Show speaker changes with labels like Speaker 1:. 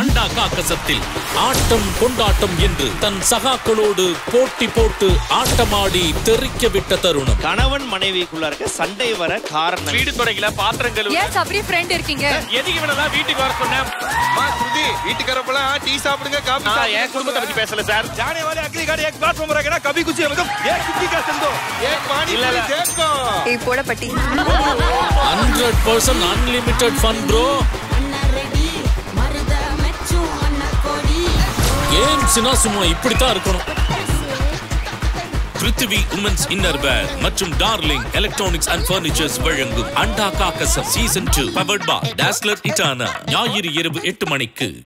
Speaker 1: அண்டா காக்கசத்தில் ஆட்டம் கொண்டாட்டம் என்று தன் சகாக்களோடு போட்டி போட்டு ஆட்டமாடி தெறிக்க விட்ட தருணம்
Speaker 2: கணவன் மனைவிக்குள்ள இருக்க சண்டை வர காரணம்
Speaker 3: வீடு துடைக்கல பாத்திரம் கழுவு
Speaker 4: ஏன் சபரி ஃப்ரெண்ட் இருக்கீங்க
Speaker 3: எதுக்கு இவனெல்லாம் வீட்டுக்கு வர சொன்னேன்
Speaker 5: மா ஸ்ருதி வீட்டுக்காரப்பெல்லாம் டீ சாப்பிடுங்க காபி
Speaker 3: நான் என் குடும்பத்தை பத்தி பேசல சார்
Speaker 5: जाने वाले अगली गाड़ी एक प्लेटफॉर्म पर रहेगा कभी कुछ मतलब एक टिक्की का चल दो एक पानी
Speaker 3: இல்ல, இல்ல.
Speaker 5: पूरी देखो
Speaker 4: ஏய் போட பட்டி
Speaker 1: hundred percent unlimited fun bro கேம்ஸ்னா சும்மா இப்படித்தான் இருக்கணும் பிருத்திவி உமன்ஸ் இன்னர் வேர் மற்றும் டார்லிங் எலக்ட்ரானிக்ஸ் அண்ட் பர்னிச்சர்ஸ் வழங்கும் அண்டா காக்கசம் season two powered by Dazzler இட்டானா ஞாயிறு இரவு எட்டு மணிக்கு